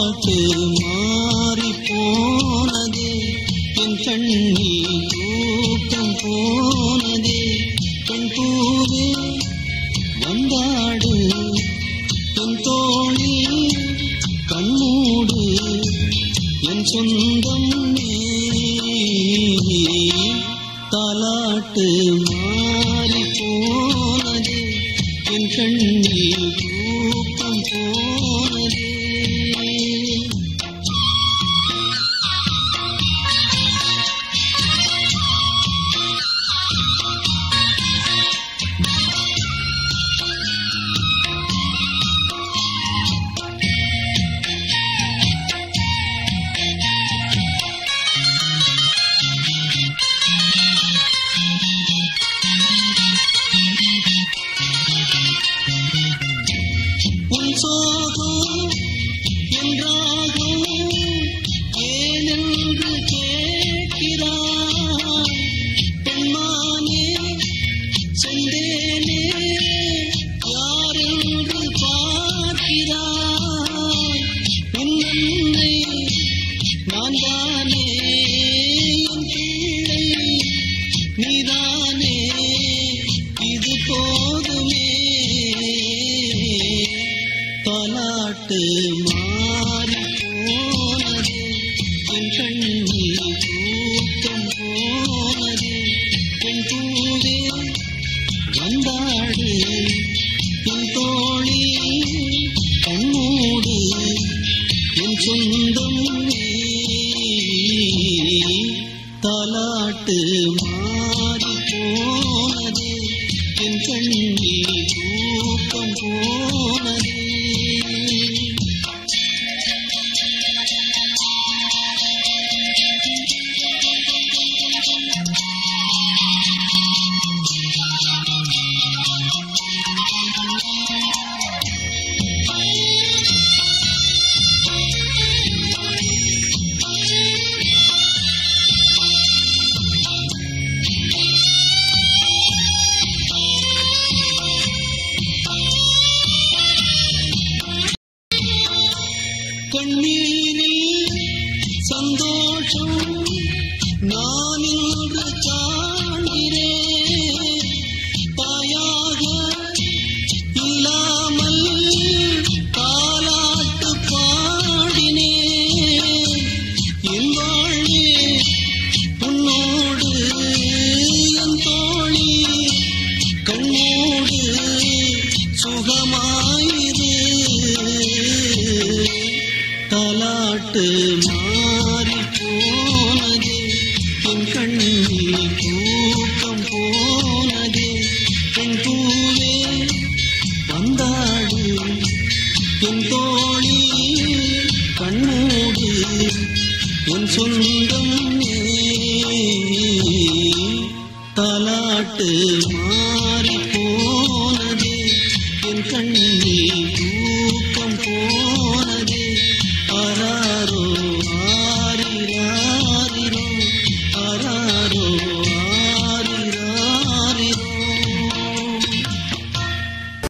தாலாட்டு மாறி போனதே என் கண்ணில் தூக்கம் போனதே பெண் பூவே வந்தாடு என் தோளில் கண்ணூடு என் சொந்தம் நீ தாலாட்டு மாறி போனதே என் கண்ணில் தூக்கம் போனதே உன் சோகம் என்றாகும் ஏனென்று கேட்கிறாய் பெண்மானே செந்தேனே யாரென்று பார்க்கிறாய் உன் நன்மை நான் தானே என் பிள்ளை நீதானே இது போதுமே தாலாட்டு மாறி போனது என் கண்ணில் தூக்கம் போனது என் பூவே வந்தாடு என் தோழி கண்ணூடு என் சொந்தம் நீ தாலாட்டு மாறி போனது என் கண்ணில் தூக்கம் போனது கண்ணீரில் சந்தோஷம் நான் இன்று காண்கிறேன் தாயாக இல்லாமல் தாலாட்டு பாடினேன் என் வாழ்வே உன்னோடு என் தோழி கண்ணோடு சுகமாயிரு தாலாட்டு மாறி போனது என் கண்ணில் தூக்கம் போனது என் பூவே வந்தாடு என் தோழி கண்ணோடு என் சொந்தம் நீ தாலாட்டு மாறி போனது என் கண்ணில்